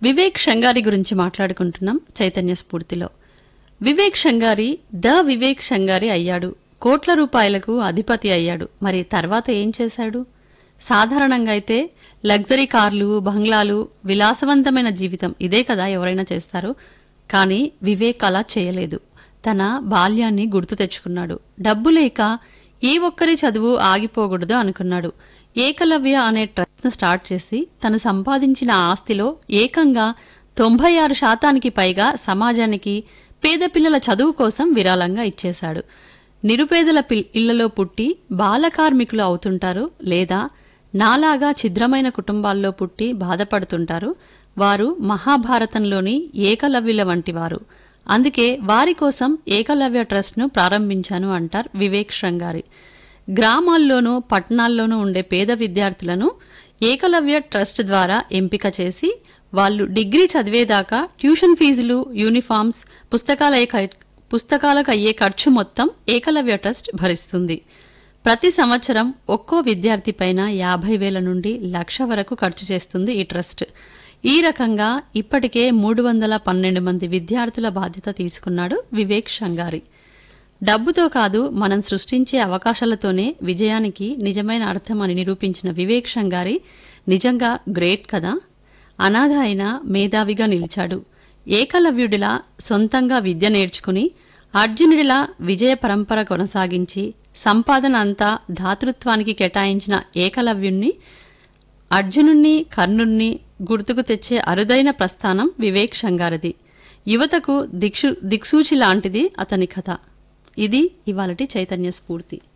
వివేక్ షంగారి గురించి మాట్లాడుకుంటున్నాం చైతన్య స్ఫూర్తిలో వివేక్ షంగారి ద వివేక్ షంగారి అయ్యాడు కోట్ల రూపాయలకు అధిపతి అయ్యాడు మరి తర్వాత ఏం చేశాడు సాధారణంగా అయితే లగ్జరీ కార్లు బంగ్లాలు విలాసవంతమైన జీవితం ఇదే కదా ఎవరైనా చేస్తారు కానీ వివేక్ అలా చేయలేదు తన బాల్యాన్ని గుర్తు తెచ్చుకున్నాడు డబ్బు లేక ఏ ఒక్కరి చదువు ఆగిపోకూడదు అనుకున్నాడు ఏకలవ్య అనే ట్రస్ట్ను స్టార్ట్ చేసి తను సంపాదించిన ఆస్తిలో ఏకంగా తొంభై ఆరు శాతానికి పైగా సమాజానికి పేద పిల్లల చదువు కోసం విరాళంగా ఇచ్చేశాడు నిరుపేదల పిల్- ఇళ్లలో పుట్టి బాల కార్మికులు అవుతుంటారు లేదా నాలాగా ఛిద్రమైన కుటుంబాల్లో పుట్టి బాధపడుతుంటారు వారు మహాభారతంలోని ఏకలవ్యుల వంటివారు అందుకే వారి కోసం ఏకలవ్య ట్రస్ట్ను ప్రారంభించాను అంటారు వివేక్ శృంగారి గ్రామాల్లోనూ పట్టణాల్లోనూ ఉండే పేద విద్యార్థులను ఏకలవ్య ట్రస్ట్ ద్వారా ఎంపిక చేసి వాళ్ళు డిగ్రీ చదివేదాకా ట్యూషన్ ఫీజులు యూనిఫామ్స్ పుస్తకాల పుస్తకాలకు అయ్యే ఖర్చు మొత్తం ఏకలవ్య ట్రస్ట్ భరిస్తుంది ప్రతి సంవత్సరం ఒక్కో విద్యార్థి పైన యాభై వేల నుండి లక్ష వరకు ఖర్చు చేస్తుంది ఈ ట్రస్ట్ ఈ రకంగా ఇప్పటికే మూడు వందల పన్నెండు మంది విద్యార్థుల బాధ్యత తీసుకున్నాడు వివేక్ షంగారి డబ్బుతో కాదు మనం సృష్టించే అవకాశాలతోనే విజయానికి నిజమైన అర్థం అని నిరూపించిన వివేక్ షంగారి నిజంగా గ్రేట్ కదా అనాథ అయిన మేధావిగా నిలిచాడు ఏకలవ్యుడిలా సొంతంగా విద్య నేర్చుకుని అర్జునుడిలా విజయ పరంపర కొనసాగించి సంపాదన అంతా ధాతృత్వానికి కేటాయించిన ఏకలవ్యుణ్ణి అర్జునుణ్ణి కర్ణుణ్ణి గుర్తుకు తెచ్చే అరుదైన ప్రస్థానం వివేక్ షంగారది యువతకు దిక్షు దిక్సూచి లాంటిది అతని కథ ఇది ఇవాళటి చైతన్య స్ఫూర్తి